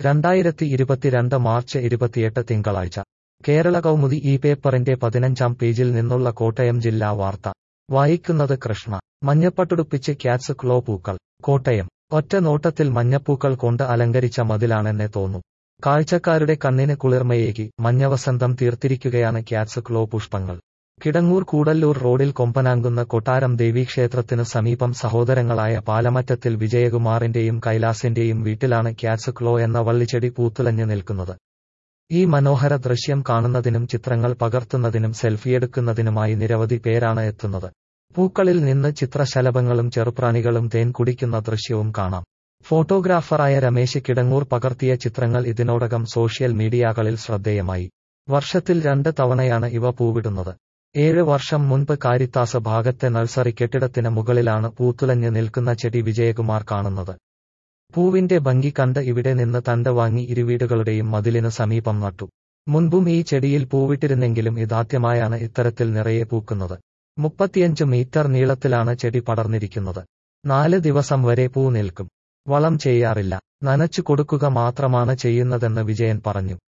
രണ്ടായിരത്തി ഇരുപത്തിരണ്ട് മാർച്ച് ഇരുപത്തിയെട്ട് തിങ്കളാഴ്ച കേരള കൗമുദി ഈ പേപ്പറിന്റെ പതിനഞ്ചാം പേജിൽ നിന്നുള്ള കോട്ടയം ജില്ലാ വാർത്ത വായിക്കുന്നത് കൃഷ്ണ മഞ്ഞപ്പട്ടുടുപ്പിച്ച് ക്യാറ്റ്സ് ക്ലോ പൂക്കൾ കോട്ടയം ഒറ്റ നോട്ടത്തിൽ മഞ്ഞപ്പൂക്കൾ കൊണ്ട് അലങ്കരിച്ച മതിലാണെന്നെ തോന്നും കാഴ്ചക്കാരുടെ കണ്ണിന് കുളിർമയേകി മഞ്ഞവസന്തം തീർത്തിരിക്കുകയാണ് ക്യാറ്റ്സ് ക്ലോ പുഷ്പങ്ങൾ കിടങ്ങൂർ കൂടല്ലൂർ റോഡിൽ കൊമ്പനാങ്കുന്ന കൊട്ടാരം ദേവീക്ഷേത്രത്തിനു സമീപം സഹോദരങ്ങളായ പാലമറ്റത്തിൽ വിജയകുമാറിന്റെയും കൈലാസിന്റെയും വീട്ടിലാണ് ക്യാറ്റ്സ് ക്ലോ എന്ന വള്ളിച്ചെടി പൂത്തുലഞ്ഞു നിൽക്കുന്നത് ഈ മനോഹര ദൃശ്യം കാണുന്നതിനും ചിത്രങ്ങൾ പകർത്തുന്നതിനും സെൽഫിയെടുക്കുന്നതിനുമായി നിരവധി പേരാണ് എത്തുന്നത് പൂക്കളിൽ നിന്ന് ചിത്രശലഭങ്ങളും ചെറുപ്രാണികളും തേൻ കുടിക്കുന്ന ദൃശ്യവും കാണാം ഫോട്ടോഗ്രാഫറായ രമേശ് കിടങ്ങൂർ പകർത്തിയ ചിത്രങ്ങൾ ഇതിനോടകം സോഷ്യൽ മീഡിയകളിൽ ശ്രദ്ധേയമായി വർഷത്തിൽ രണ്ട് തവണയാണ് ഇവ പൂവിടുന്നത് ഏഴ് വർഷം മുൻപ് കാരിത്താസ് ഭാഗത്തെ നഴ്സറി കെട്ടിടത്തിന് മുകളിലാണ് പൂത്തുലഞ്ഞ് നിൽക്കുന്ന ചെടി വിജയകുമാർ കാണുന്നത് പൂവിന്റെ ഭംഗി കണ്ട് ഇവിടെ നിന്ന് തണ്ട് വാങ്ങി ഇരുവീടുകളുടെയും മതിലിന് സമീപം നട്ടു മുൻപും ഈ ചെടിയിൽ പൂവിട്ടിരുന്നെങ്കിലും ഇതാദ്യമായാണ് ഇത്തരത്തിൽ നിറയെ പൂക്കുന്നത് മുപ്പത്തിയഞ്ച് മീറ്റർ നീളത്തിലാണ് ചെടി പടർന്നിരിക്കുന്നത് നാല് ദിവസം വരെ പൂ നിൽക്കും വളം ചെയ്യാറില്ല നനച്ചു കൊടുക്കുക മാത്രമാണ് ചെയ്യുന്നതെന്ന് വിജയൻ പറഞ്ഞു